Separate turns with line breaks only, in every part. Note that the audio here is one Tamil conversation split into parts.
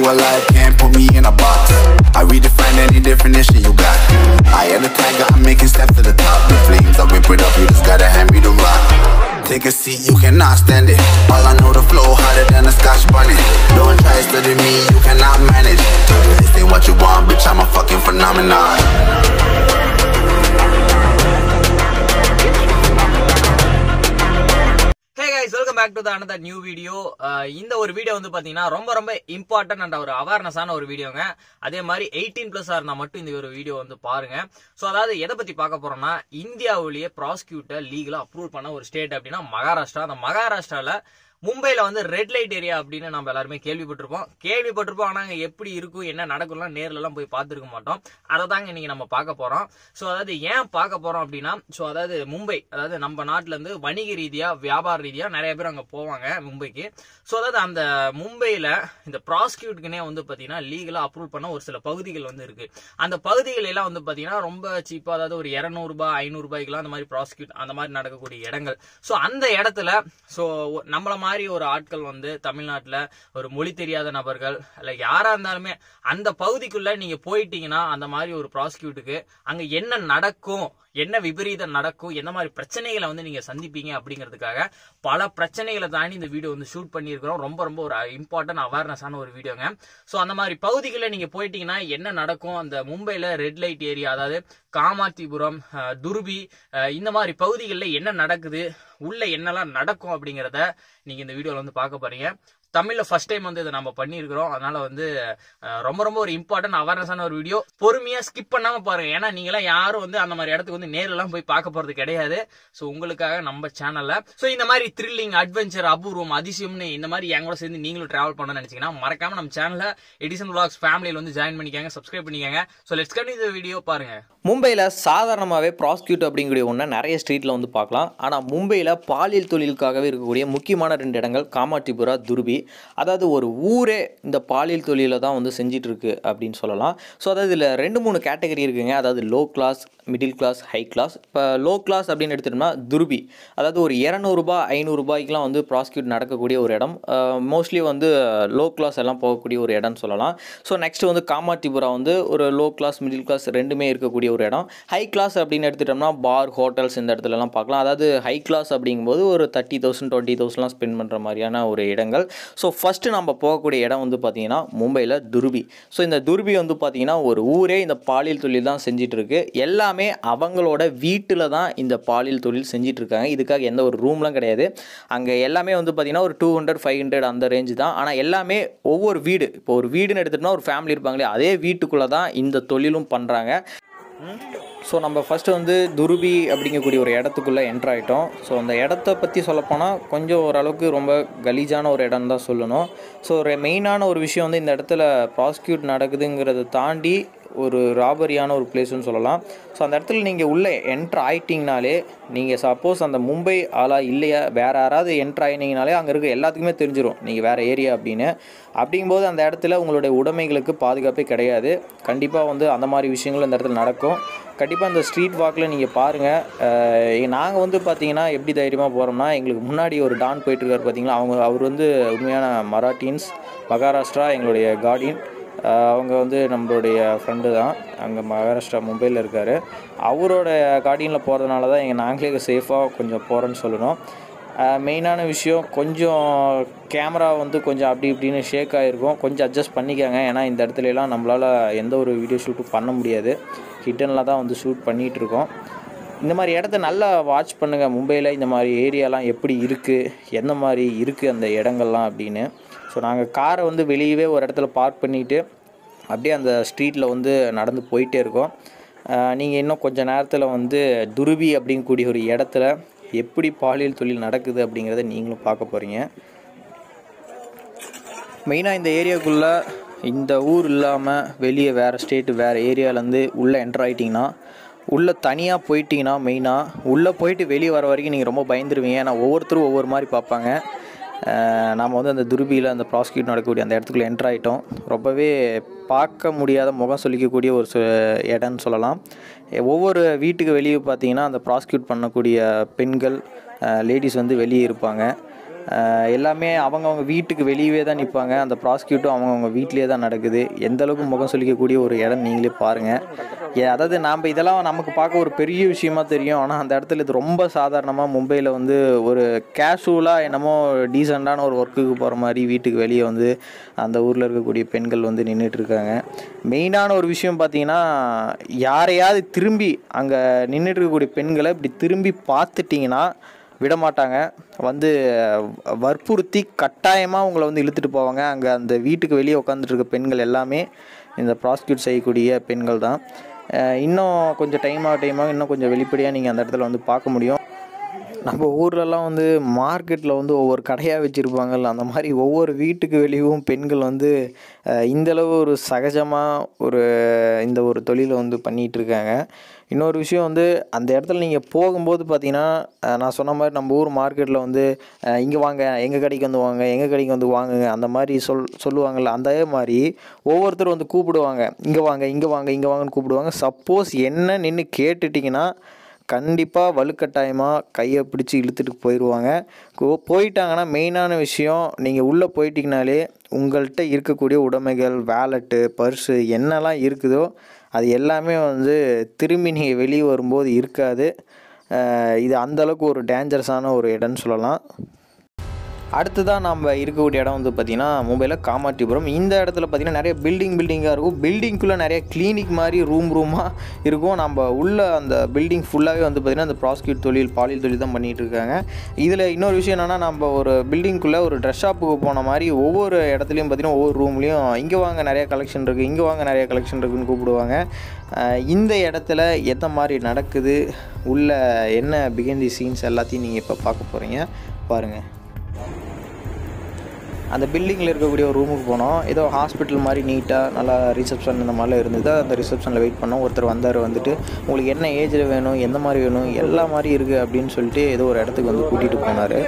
alive, can't put me in a box. I redefine any definition you got. I am the tiger, I'm making steps to the top. The flames, I whip it up, you just gotta hand me the rock. Take a seat, you cannot stand it. All I know, the flow harder than a scotch bonnet. Don't try study me, you cannot manage. This ain't what you want, bitch, I'm a fucking phenomenon.
Hey guys welcome back to the another new video இந்த ஒரு வீடியோ வந்து பாத்தீங்கன்னா ரொம்ப ரொம்ப இம்பார்ட்டன்ட் அண்ட் ஒரு அவேர்னஸான ஒரு வீடியோங்க அதே மாதிரி எயிட்டீன் பிளஸ் இருந்தா மட்டும் இந்த ஒரு வீடியோ வந்து பாருங்க ஸோ அதாவது எதை பத்தி பார்க்க போறோம்னா இந்தியாவிலேயே ப்ராசிக்யூட்டர் லீகலா அப்ரூவ் பண்ண ஒரு ஸ்டேட் அப்படின்னா மகாராஷ்டிரா அந்த மகாராஷ்டிரால மும்பைல வந்து ரெட் லைட் ஏரியா அப்படின்னு நம்ம எல்லாருமே கேள்விப்பட்டிருப்போம் கேள்விப்பட்டிருப்போம் ஆனா அங்க எப்படி இருக்கும் என்ன நடக்கும்லாம் நேர்ல எல்லாம் போய் பார்த்துருக்க மாட்டோம் அதை தாங்க இன்னைக்கு நம்ம பார்க்க போறோம் ஸோ அதாவது ஏன் பார்க்க போறோம் அப்படின்னா ஸோ அதாவது மும்பை அதாவது நம்ம நாட்டுல இருந்து வணிக ரீதியா வியாபார ரீதியா நிறைய பேர் அங்க போவாங்க மும்பைக்கு ஸோ அதாவது அந்த மும்பையில இந்த ப்ராசிக்யூட்டுக்குனே வந்து பாத்தீங்கன்னா லீகலா அப்ரூவ் பண்ண ஒரு சில பகுதிகள் வந்து இருக்கு அந்த பகுதிகள் எல்லாம் வந்து பாத்தீங்கன்னா ரொம்ப சீப்பா அதாவது ஒரு இருநூறு ரூபாய் ஐநூறு ரூபாய்க்குலாம் அந்த மாதிரி ப்ராசிக்யூட் அந்த மாதிரி நடக்கக்கூடிய இடங்கள் ஸோ அந்த இடத்துல ஸோ நம்மள மாதிரி ஒரு ஆட்கள் வந்து தமிழ்நாட்டுல ஒரு மொழி தெரியாத நபர்கள் இல்ல யாரா இருந்தாலுமே அந்த பகுதிக்குள்ள நீங்க போயிட்டீங்கன்னா அந்த மாதிரி ஒரு ப்ராசிக்யூட்டுக்கு அங்க என்ன நடக்கும் என்ன விபரீதம் நடக்கும் என்ன மாதிரி பிரச்சனைகளை வந்து நீங்க சந்திப்பீங்க அப்படிங்கிறதுக்காக பல பிரச்சனைகளை தாண்டி இந்த வீடியோ வந்து ஷூட் பண்ணியிருக்கிறோம் ரொம்ப ரொம்ப ஒரு இம்பார்ட்டன்ட் அவேர்னஸான ஒரு வீடியோங்க ஸோ அந்த மாதிரி பகுதிகளில் நீங்க போயிட்டீங்கன்னா என்ன நடக்கும் அந்த மும்பைல ரெட் லைட் ஏரியா அதாவது காமாத்திபுரம் அஹ், துர்பி அஹ், இந்த மாதிரி பகுதிகளில் என்ன நடக்குது உள்ள என்னெல்லாம் நடக்கும் அப்படிங்கிறத நீங்க இந்த வீடியோல வந்து பார்க்க போறீங்க தமிழ்ல ஃபர்ஸ்ட் டைம் வந்து இதை நம்ம பண்ணியிருக்கிறோம் அதனால வந்து அஹ், ரொம்ப ரொம்ப ஒரு இம்பார்ட்டன்ட் அவேர்னஸான ஒரு வீடியோ பொறுமையா ஸ்கிப் பண்ணாம பாருங்க ஏன்னா நீங்களாம் யாரும் வந்து அந்த மாதிரி இடத்துக்கு வந்து நேர்லாம் போய் பார்க்க போறது கிடையாது ஸோ உங்களுக்காக நம்ம சேனல்ல ஸோ இந்த மாதிரி த்ரில்லிங் அட்வென்ச்சர் அபூர்வம் அதிசயம்னு இந்த மாதிரி என் கூட சேர்ந்து நீங்களும் டிராவல் பண்ண நினைச்சீங்கன்னா மறக்காம நம்ம சேனல்ல எடிசன் vlogs ஃபேமிலியில் வந்து ஜாயின் பண்ணிக்கங்க சப்ஸ்கிரைப் பண்ணிக்கங்க ஸோ லெட்ஸ் கண்டினியூ இந்த வீடியோ பாருங்க
மும்பையில் சாதாரணமாகவே ப்ராசிக்யூட் அப்படிங்கக்கூடிய ஒன்று நிறைய ஸ்ட்ரீட்டில் வந்து பார்க்கலாம் ஆனால் மும்பையில் பாலியல் தொழிலுக்காகவே இருக்கக்கூடிய முக்கியமான ரெண்டு இடங்கள் காமாட்டிபுரா துர்பி அதாவது ஒரு ஊரே இந்த பாலியல் தொழிலை தான் வந்து செஞ்சிட்டு இருக்கு அப்படின்னு சொல்லலாம் ஸோ அதாவது இதில் ரெண்டு மூணு கேட்டகரி இருக்குங்க அதாவது low class middle class high class இப்போ லோ கிளாஸ் அப்படின்னு எடுத்துட்டோம்னா துர்பி அதாவது ஒரு இரநூறுபா ஐநூறுரூபாய்க்குலாம் வந்து ப்ராசிக்யூட் நடக்கக்கூடிய ஒரு இடம் மோஸ்ட்லி வந்து லோ கிளாஸ் எல்லாம் போகக்கூடிய ஒரு இடம்னு சொல்லலாம் ஸோ நெக்ஸ்ட் வந்து காமாட்டிபுரா வந்து ஒரு லோ கிளாஸ் மிடில் கிளாஸ் ரெண்டுமே இருக்கக்கூடிய ஒரு இடம் ஹை கிளாஸ் அப்படின்னு எடுத்துட்டோம்னா பார் ஹோட்டல்ஸ் இந்த இடத்துலலாம் பார்க்கலாம் அதாவது ஹை கிளாஸ் அப்படிங்கும்போது ஒரு தேர்ட்டி தௌசண்ட் டுவெண்ட்டி தௌசண்ட்லாம் ஸ்பெண்ட் பண்ணுற மாதிரியான ஒரு இடங்கள் ஸோ ஃபஸ்ட்டு நம்ம போகக்கூடிய இடம் வந்து பார்த்திங்கன்னா மும்பையில் துர்பி ஸோ இந்த துர்பி வந்து பார்த்திங்கன்னா ஒரு ஊரே இந்த பாலியல் தொழில் தான் செஞ்சிட்டு இருக்கு எல்லாமே அவங்களோட வீட்டில் தான் இந்த பாலியல் தொழில் செஞ்சிட்டு இருக்காங்க இதுக்காக எந்த ஒரு ரூம்லாம் கிடையாது அங்கே எல்லாமே வந்து பார்த்திங்கன்னா ஒரு டூ ஹண்ட்ரட் ஃபைவ் ஹண்ட்ரட் அந்த ரேஞ்சு தான் ஆனால் எல்லாமே ஒவ்வொரு வீடு இப்போ ஒரு வீடுன்னு எடுத்துட்டோம்னா ஒரு ஃபேமிலி இருப்பாங்களே அதே வீட்டுக்குள்ளே தான் இந்த தொழிலும் பண்ணுறாங்க ஸோ நம்ம ஃபஸ்ட்டு வந்து துருபி அப்படிங்கக்கூடிய ஒரு இடத்துக்குள்ளே என்ட்ரு ஆகிட்டோம் ஸோ அந்த இடத்த பற்றி சொல்லப்போனால் கொஞ்சம் ஓரளவுக்கு ரொம்ப கலீஜான ஒரு இடம் தான் சொல்லணும் ஸோ ஒரு மெயினான ஒரு விஷயம் வந்து இந்த இடத்துல ப்ராசிக்யூட் நடக்குதுங்கிறத தாண்டி ஒரு ராபரியான ஒரு பிளேஸ்னு சொல்லலாம் ஸோ அந்த இடத்துல நீங்கள் உள்ளே என்ட்ரு ஆயிட்டிங்கனாலே நீங்கள் சப்போஸ் அந்த மும்பை ஆளா இல்லையா வேறு யாராவது என்ட்ரு ஆயினீங்கனாலே அங்கே இருக்க எல்லாத்துக்குமே தெரிஞ்சிடும் நீங்கள் வேறு ஏரியா அப்படின்னு அப்படிங்கும்போது அந்த இடத்துல உங்களுடைய உடைமைகளுக்கு பாதுகாப்பே கிடையாது கண்டிப்பாக வந்து அந்த மாதிரி விஷயங்கள் அந்த இடத்துல நடக்கும் கண்டிப்பாக அந்த ஸ்ட்ரீட் வாக்கில் நீங்கள் பாருங்கள் நாங்கள் வந்து பார்த்தீங்கன்னா எப்படி தைரியமாக போகிறோம்னா எங்களுக்கு முன்னாடி ஒரு டான் போயிட்டுருக்காரு பார்த்தீங்களா அவங்க அவர் வந்து உண்மையான மராட்டின்ஸ் மகாராஷ்டிரா எங்களுடைய கார்டியன் ஆஹ் அவங்க வந்து நம்மளுடைய ஃப்ரெண்டு தான் அங்கே மகாராஷ்டிரா மும்பையில் இருக்கார் அவரோட கார்டியனில் போகிறதுனால தான் எங்கள் நாங்களே சேஃபாக கொஞ்சம் போகிறோன்னு சொல்லணும் மெயினான விஷயம் கொஞ்சம் கேமரா வந்து கொஞ்சம் அப்படி இப்படின்னு ஷேக் ஆகிருக்கும் கொஞ்சம் அட்ஜஸ்ட் பண்ணிக்கோங்க ஏன்னா இந்த இடத்துல எல்லாம் நம்மளால் எந்த ஒரு வீடியோ ஷூட்டும் பண்ண முடியாது ஹிட்டனில் தான் வந்து ஷூட் பண்ணிகிட்டு இருக்கோம் இந்த மாதிரி இடத்த நல்லா வாட்ச் பண்ணுங்கள் மும்பையில் இந்த மாதிரி ஏரியாலாம் எப்படி இருக்குது எந்த மாதிரி இருக்குது அந்த இடங்கள்லாம் அப்படின்னு ஸோ நாங்கள் காரை வந்து வெளியவே ஒரு இடத்துல பார்க் பண்ணிவிட்டு அப்படியே அந்த ஸ்ட்ரீட்டில் வந்து நடந்து போயிட்டே இருக்கோம் நீங்கள் இன்னும் கொஞ்சம் நேரத்தில் வந்து துருவி அப்படிங்கக்கூடிய ஒரு இடத்துல எப்படி பாலியல் தொழில் நடக்குது அப்படிங்கிறத நீங்களும் பார்க்க போகிறீங்க மெயினாக இந்த ஏரியாக்குள்ளே இந்த ஊர் இல்லாமல் வெளியே வேறு ஸ்டேட்டு வேறு ஏரியாவிலேருந்து உள்ளே என்டர் ஆகிட்டிங்கன்னா உள்ளே தனியாக போயிட்டீங்கன்னா மெயினாக உள்ளே போயிட்டு வெளியே வர வரைக்கும் நீங்கள் ரொம்ப பயந்துருவீங்க ஏன்னா ஒவ்வொருத்தரும் ஒவ்வொரு மாதிரி பார்ப்பாங்க நாம் வந்து அந்த துருபியில் அந்த ப்ராசிக்யூட் நடக்கக்கூடிய அந்த இடத்துக்குள்ள என்டர் ஆகிட்டோம் ரொம்பவே பார்க்க முடியாத முகம் சொல்லிக்கக்கூடிய ஒரு சு இடம்னு சொல்லலாம் ஒவ்வொரு வீட்டுக்கு வெளியே பார்த்தீங்கன்னா அந்த ப்ராசிக்யூட் பண்ணக்கூடிய பெண்கள் லேடிஸ் வந்து வெளியே இருப்பாங்க அஹ் எல்லாமே அவங்கவுங்க வீட்டுக்கு வெளியவே தான் நிற்பாங்க அந்த ப்ராசிக்யூட்டும் அவங்கவுங்க வீட்டிலேயே தான் நடக்குது எந்த அளவுக்கு முகம் சொல்லிக்கக்கூடிய ஒரு இடம் நீங்களே பாருங்கள் ஏ அதாவது நாம் இதெல்லாம் நமக்கு பார்க்க ஒரு பெரிய விஷயமா தெரியும் ஆனால் அந்த இடத்துல இது ரொம்ப சாதாரணமாக மும்பையில் வந்து ஒரு கேஷுவலாக என்னமோ டீசெண்டான ஒரு ஒர்க்குக்கு போகிற மாதிரி வீட்டுக்கு வெளியே வந்து அந்த ஊரில் இருக்கக்கூடிய பெண்கள் வந்து நின்றுட்டு இருக்காங்க மெயினான ஒரு விஷயம் பார்த்தீங்கன்னா யாரையாவது திரும்பி அங்கே நின்றுட்டு இருக்கக்கூடிய பெண்களை இப்படி திரும்பி பார்த்துட்டிங்கன்னா விட மாட்டாங்க வந்து வற்புறுத்தி கட்டாயமாக உங்களை வந்து இழுத்துட்டு போவாங்க அங்கே அந்த வீட்டுக்கு வெளியே உட்காந்துட்டு இருக்க பெண்கள் எல்லாமே இந்த ப்ராசிக்யூட் செய்யக்கூடிய பெண்கள் தான் அஹ் இன்னும் கொஞ்சம் டைமாக டைமாக இன்னும் கொஞ்சம் வெளிப்படையாக நீங்கள் அந்த இடத்துல வந்து பார்க்க முடியும் நம்ம ஊர்லலாம் வந்து மார்க்கெட்டில் வந்து ஒவ்வொரு கடையாக வச்சுருப்பாங்கல்ல அந்த மாதிரி ஒவ்வொரு வீட்டுக்கு வெளியும் பெண்கள் வந்து அஹ், இந்த அளவு ஒரு சகஜமாக ஒரு இந்த ஒரு தொழிலை வந்து பண்ணிகிட்டு இருக்காங்க இன்னொரு விஷயம் வந்து அந்த இடத்துல நீங்கள் போகும்போது பார்த்தீங்கன்னா அஹ், நான் சொன்ன மாதிரி நம்ம ஊர் மார்க்கெட்டில் வந்து இங்கே வாங்க எங்கள் கடைக்கு வந்து வாங்க எங்கள் கடைக்கு வந்து வாங்குங்க அந்த மாதிரி சொல் சொல்லுவாங்கள்ல அதே மாதிரி ஒவ்வொருத்தரும் வந்து கூப்பிடுவாங்க இங்கே வாங்க இங்கே வாங்க இங்கே வாங்கன்னு கூப்பிடுவாங்க சப்போஸ் என்ன நின்று கேட்டுட்டிங்கன்னா கண்டிப்பாக வலுக்கட்டாயமாக கையை பிடிச்சி இழுத்துட்டு போயிடுவாங்க கோ- போயிட்டாங்கன்னா மெயினான விஷயம் நீங்கள் உள்ளே போயிட்டீங்கனாலே உங்கள்கிட்ட இருக்கக்கூடிய உடைமைகள் வேலெட்டு பர்ஸு என்னெல்லாம் இருக்குதோ அது எல்லாமே வந்து திரும்பி நீங்கள் வெளியே வரும்போது இருக்காது அஹ் இது அந்தளவுக்கு ஒரு டேஞ்சரஸான ஒரு இடம்னு சொல்லலாம் அடுத்ததாக நம்ம இருக்கக்கூடிய இடம் வந்து பார்த்திங்கன்னா மும்பையில் காமாட்டிபுரம் இந்த இடத்துல பார்த்திங்கன்னா நிறைய பில்டிங் பில்டிங்காக இருக்கும் பில்டிங்குள்ளே நிறைய கிளினிக் மாதிரி ரூம் ரூமாக இருக்கும் நம்ம உள்ள அந்த பில்டிங் ஃபுல்லாகவே வந்து பார்த்திங்கன்னா அந்த ப்ராஸ்கியூட் தொழில் பாலியல் தொழில் தான் பண்ணிகிட்டு இருக்காங்க இதில் இன்னொரு விஷயம் என்னென்னா நம்ம ஒரு பில்டிங்குள்ளே ஒரு ட்ரெஸ் ஷாப்புக்கு போன மாதிரி ஒவ்வொரு இடத்துலையும் பார்த்திங்கன்னா ஒவ்வொரு ரூம்லேயும் இங்கே வாங்க நிறைய கலெக்ஷன் இருக்குது இங்கே வாங்க நிறைய கலெக்ஷன் இருக்குன்னு கூப்பிடுவாங்க அஹ் இந்த இடத்துல எந்த மாதிரி நடக்குது உள்ள என்ன பிகேந்தி சீன்ஸ் எல்லாத்தையும் நீங்கள் இப்போ பார்க்க போகிறீங்க பாருங்கள் அந்த பில்டிங்கில் இருக்கக்கூடிய ஒரு ரூமுக்கு போனோம் ஏதோ ஹாஸ்பிட்டல் மாதிரி நீட்டாக நல்லா ரிசப்ஷன் இந்த மாதிரிலாம் இருந்தது அந்த ரிசப்ஷனில் வெயிட் பண்ணோம் ஒருத்தர் வந்தார் வந்துட்டு உங்களுக்கு என்ன ஏஜில் வேணும் எந்த மாதிரி வேணும் எல்லா மாதிரி இருக்குது அப்படின்னு சொல்லிட்டு ஏதோ ஒரு இடத்துக்கு வந்து கூட்டிகிட்டு போனார்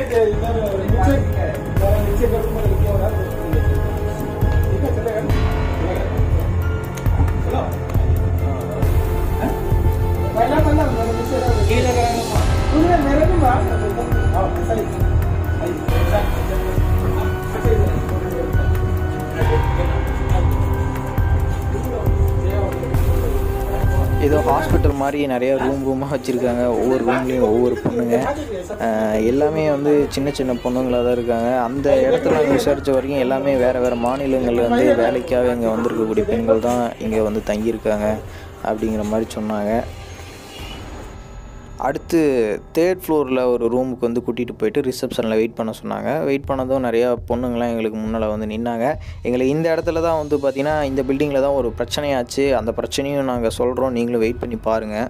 ஏதோ ஹாஸ்பிட்டல் மாதிரி நிறைய ரூம் ரூமாக வச்சுருக்காங்க ஒவ்வொரு ரூம்லேயும் ஒவ்வொரு பொண்ணுங்க அஹ் எல்லாமே வந்து சின்ன சின்ன பொண்ணுங்களாக தான் இருக்காங்க அந்த இடத்துல நாங்கள் விசாரித்த வரைக்கும் எல்லாமே வேறு வேறு மாநிலங்கள்ல இருந்து வேலைக்காக இங்கே வந்திருக்கக்கூடிய பெண்கள் தான் இங்கே வந்து தங்கியிருக்காங்க அப்படிங்கிற மாதிரி சொன்னாங்க அடுத்து தேர்ட் ஃப்ளோரில் ஒரு ரூமுக்கு வந்து கூட்டிகிட்டு போயிட்டு ரிசப்ஷனில் வெயிட் பண்ண சொன்னாங்க வெயிட் பண்ணதும் நிறையா பொண்ணுங்களாம் எங்களுக்கு முன்னால் வந்து நின்னாங்க எங்களுக்கு இந்த இடத்துல தான் வந்து பார்த்திங்கன்னா இந்த பில்டிங்கில் தான் ஒரு பிரச்சனையாச்சு அந்த பிரச்சனையும் நாங்கள் சொல்கிறோம் நீங்களும் வெயிட் பண்ணி பாருங்கள்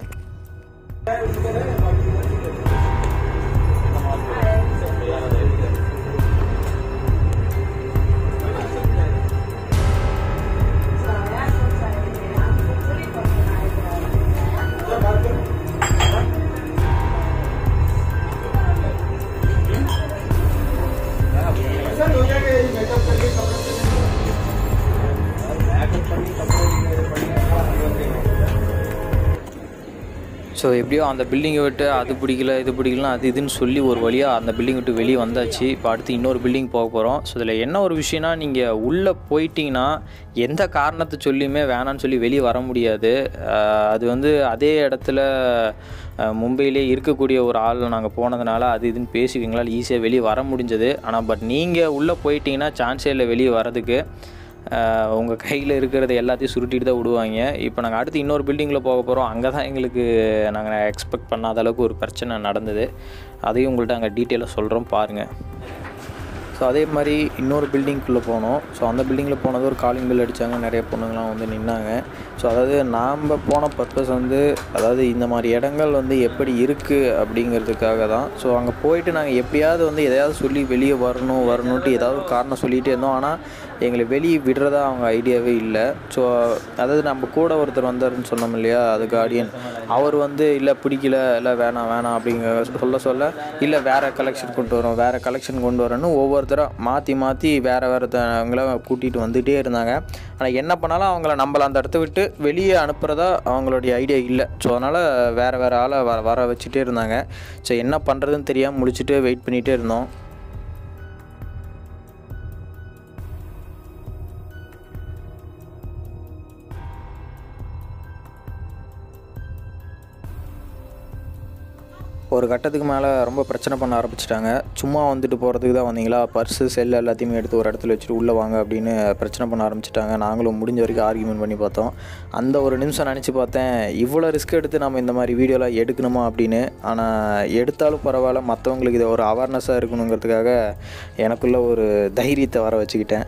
ஸோ எப்படியோ அந்த பில்டிங்கை விட்டு அது பிடிக்கல இது பிடிக்கல அது இதுன்னு சொல்லி ஒரு வழியாக அந்த பில்டிங் விட்டு வெளியே வந்தாச்சு இப்போ அடுத்து இன்னொரு பில்டிங் போக போகிறோம் ஸோ இதில் என்ன ஒரு விஷயம்னா நீங்கள் உள்ளே போயிட்டீங்கன்னா எந்த காரணத்தை சொல்லியுமே வேணான்னு சொல்லி வெளியே வர முடியாது அஹ் அது வந்து அதே இடத்துல அஹ் மும்பையிலே இருக்கக்கூடிய ஒரு ஆள் நாங்கள் போனதுனால அது இதுன்னு பேசி எங்களால் ஈஸியாக வெளியே வர முடிஞ்சது ஆனால் பட் நீங்கள் உள்ளே போயிட்டீங்கன்னா சான்ஸே இல்லை வெளியே வரதுக்கு உங்கள் கையில் இருக்கிறது எல்லாத்தையும் சுருட்டிட்டு தான் விடுவாங்க இப்போ நாங்கள் அடுத்து இன்னொரு பில்டிங்கில் போக போகிறோம் அங்கே தான் எங்களுக்கு நாங்கள் எக்ஸ்பெக்ட் பண்ணாத அளவுக்கு ஒரு பிரச்சனை நடந்தது அதையும் உங்கள்கிட்ட அங்கே டீட்டெயிலாக சொல்கிறோம் பாருங்கள் ஸோ அதே மாதிரி இன்னொரு பில்டிங்குள்ளே போனோம் ஸோ அந்த பில்டிங்கில் போனது ஒரு காலிங் பில் அடித்தாங்க நிறைய பொண்ணுங்களாம் வந்து நின்னாங்க ஸோ அதாவது நாம் போன பர்பஸ் வந்து அதாவது இந்த மாதிரி இடங்கள் வந்து எப்படி இருக்குது அப்படிங்கிறதுக்காக தான் ஸோ அங்கே போயிட்டு நாங்கள் எப்படியாவது வந்து எதையாவது சொல்லி வெளியே வரணும் வரணுன்ட்டு ஏதாவது ஒரு காரணம் சொல்லிகிட்டே இருந்தோம் ஆனால் எங்களை வெளியே விடுறதா அவங்க ஐடியாவே இல்லை ஸோ அதாவது நம்ம கூட ஒருத்தர் வந்தாருன்னு சொன்னோம் இல்லையா அது கார்டியன் அவர் வந்து இல்லை பிடிக்கல இல்லை வேணாம் வேணாம் அப்படிங்கிற சொல்ல சொல்ல இல்லை வேறு கலெக்ஷன் கொண்டு வரோம் வேறு கலெக்ஷன் கொண்டு வரேன்னு ஒவ்வொருத்தராக மாற்றி மாற்றி வேறு வேறுத்தவங்கள கூட்டிகிட்டு வந்துகிட்டே இருந்தாங்க ஆனால் என்ன பண்ணாலும் அவங்கள நம்மள அந்த இடத்த விட்டு வெளியே அனுப்புகிறதா அவங்களுடைய ஐடியா இல்லை ஸோ அதனால் வேறு வேறு ஆளை வர வர வச்சுட்டே இருந்தாங்க ஸோ என்ன பண்ணுறதுன்னு தெரியாமல் முடிச்சுட்டு வெயிட் பண்ணிகிட்டே இருந்தோம் ஒரு கட்டத்துக்கு மேலே ரொம்ப பிரச்சனை பண்ண ஆரம்பிச்சிட்டாங்க சும்மா வந்துட்டு போகிறதுக்கு தான் வந்தீங்களா பர்ஸு செல் எல்லாத்தையுமே எடுத்து ஒரு இடத்துல வச்சுட்டு உள்ளே வாங்க அப்படின்னு பிரச்சனை பண்ண ஆரம்பிச்சிட்டாங்க நாங்களும் முடிஞ்ச வரைக்கும் ஆர்கியூமெண்ட் பண்ணி பார்த்தோம் அந்த ஒரு நிமிஷம் நினச்சி பார்த்தேன் இவ்வளோ ரிஸ்க் எடுத்து நம்ம இந்த மாதிரி வீடியோலாம் எடுக்கணுமா அப்படின்னு ஆனால் எடுத்தாலும் பரவாயில்ல மற்றவங்களுக்கு இது ஒரு அவேர்னஸாக இருக்கணுங்கிறதுக்காக எனக்குள்ள ஒரு தைரியத்தை வர வச்சுக்கிட்டேன்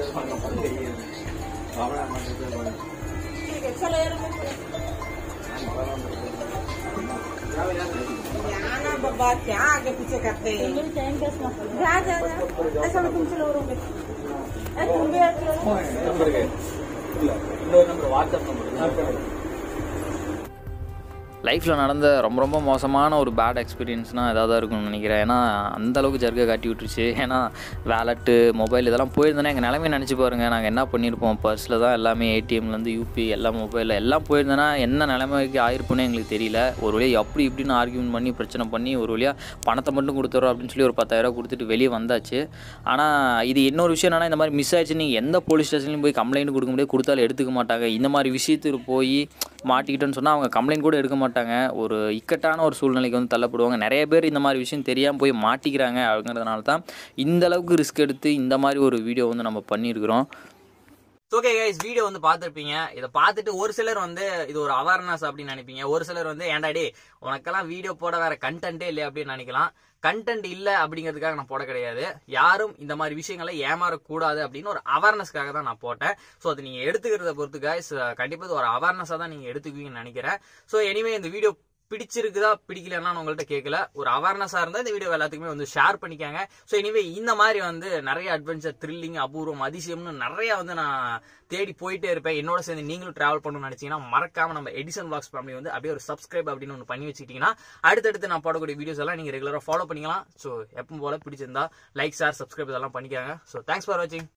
ना बाबा क्या आगे पीछे करते हैं जा जा जा ऐसा मैं तुमसे लड़ूंगी अरे तुम भी ऐसे लड़ो।
லைஃப்பில் நடந்த ரொம்ப ரொம்ப மோசமான ஒரு பேட் எக்ஸ்பீரியன்ஸ்னால் ஏதாவது இருக்கும்னு நினைக்கிறேன் ஏன்னா அந்த அளவுக்கு ஜர்கை காட்டி விட்டுருச்சு ஏன்னா வேலட்டு மொபைல் இதெல்லாம் போயிருந்தேன்னா எங்கள் நிலைமை நினச்சி பாருங்கள் நாங்கள் என்ன பண்ணியிருப்போம் பர்ஸில் தான் எல்லாமே ஏடிஎம்லேருந்து யூபி எல்லா மொபைலில் எல்லாம் போயிருந்தேன்னா என்ன நிலைமைக்கு ஆயிருப்புன்னு எங்களுக்கு தெரியல ஒரு வழியாக அப்படி இப்படின்னு ஆர்கியூமெண்ட் பண்ணி பிரச்சனை பண்ணி ஒரு வழியாக பணத்தை மட்டும் கொடுத்துறோம் அப்படின்னு சொல்லி ஒரு பத்தாயிரம் கொடுத்துட்டு வெளியே வந்தாச்சு ஆனால் இது இன்னொரு விஷயம் என்னன்னா இந்த மாதிரி மிஸ் ஆயிடுச்சு நீங்கள் எந்த போலீஸ் ஸ்டேஷன்லையும் போய் கம்ப்ளைண்ட் கொடுக்க முடியாது கொடுத்தாலும் எடுத்துக்க மாட்டாங்க இந்த மாதிரி விஷயத்துக்கு போய் மாட்டிக்கிட்டோன்னு சொன்னால் அவங்க கம்ப்ளைண்ட் கூட எடுக்க மாட்டாங்க ஒரு இக்கட்டான ஒரு சூழ்நிலைக்கு வந்து தள்ளப்படுவாங்க நிறைய பேர் இந்த மாதிரி விஷயம் தெரியாமல் போய் மாட்டிக்கிறாங்க அப்படிங்கிறதுனால தான் இந்த அளவுக்கு ரிஸ்க் எடுத்து இந்த மாதிரி ஒரு வீடியோ வந்து நம்ம பண்ணியிருக்கிறோம்
ஓகே கைஸ் வீடியோ வந்து பார்த்துருப்பீங்க இதை பார்த்துட்டு ஒரு சிலர் வந்து இது ஒரு அவேர்னஸ் அப்படின்னு நினைப்பீங்க ஒரு சிலர் வந்து ஏன்டா டே உனக்கெல்லாம் வீடியோ போட வேற கண்டென்ட்டே இல்லை அப்படின்னு நினைக்கலாம் கண்டென்ட் இல்ல அப்படிங்கிறதுக்காக நான் போட கிடையாது யாரும் இந்த மாதிரி விஷயங்களை ஏமாறக்கூடாது அப்படின்னு ஒரு அவேர்னஸ்க்காக தான் நான் போட்டேன் ஸோ அது நீங்க எடுத்துக்கிறத பொறுத்து கைஸ் கண்டிப்பா இது ஒரு அவேர்னஸா தான் நீங்க எடுத்துக்குவீங்கன்னு நினைக்கிறேன் ஸோ எனிவே இந்த வீடியோ பிடிச்சிருக்குதா பிடிக்கலன்னா நான் உங்கள்கிட்ட கேட்கல ஒரு அவேர்னஸா இருந்தா இந்த வீடியோ எல்லாத்துக்குமே வந்து ஷேர் பண்ணிக்காங்க ஸோ எனிவே இந்த மாதிரி வந்து நிறைய அட்வென்ச்சர் த்ரில்லிங் அபூர்வம் அதிசயம்னு நிறைய வந்து நான் தேடி போயிட்டே இருப்பேன் என்னோட சேர்ந்து நீங்களும் டிராவல் பண்ணணும்னு நினைச்சீங்கன்னா மறக்காம நம்ம எடிசன் பிளாக்ஸ் ஃபேமிலி வந்து அப்படியே ஒரு சப்ஸ்கிரைப் அப்படின்னு ஒன்று பண்ணி வச்சுக்கிட்டீங்கன்னா அடுத்தடுத்து நான் போடக்கூடிய வீடியோஸ் எல்லாம் நீங்க ரெகுலரா ஃபாலோ பண்ணிக்கலாம் ஸோ எப்பவும் போல பிடிச்சிருந்தா லைக் ஷேர் சப்ஸ்கிரைப் இதெல்லாம் பண்ணிக்காங்க ஸோ தேங்க்ஸ் ஃபார் வாட்சிங்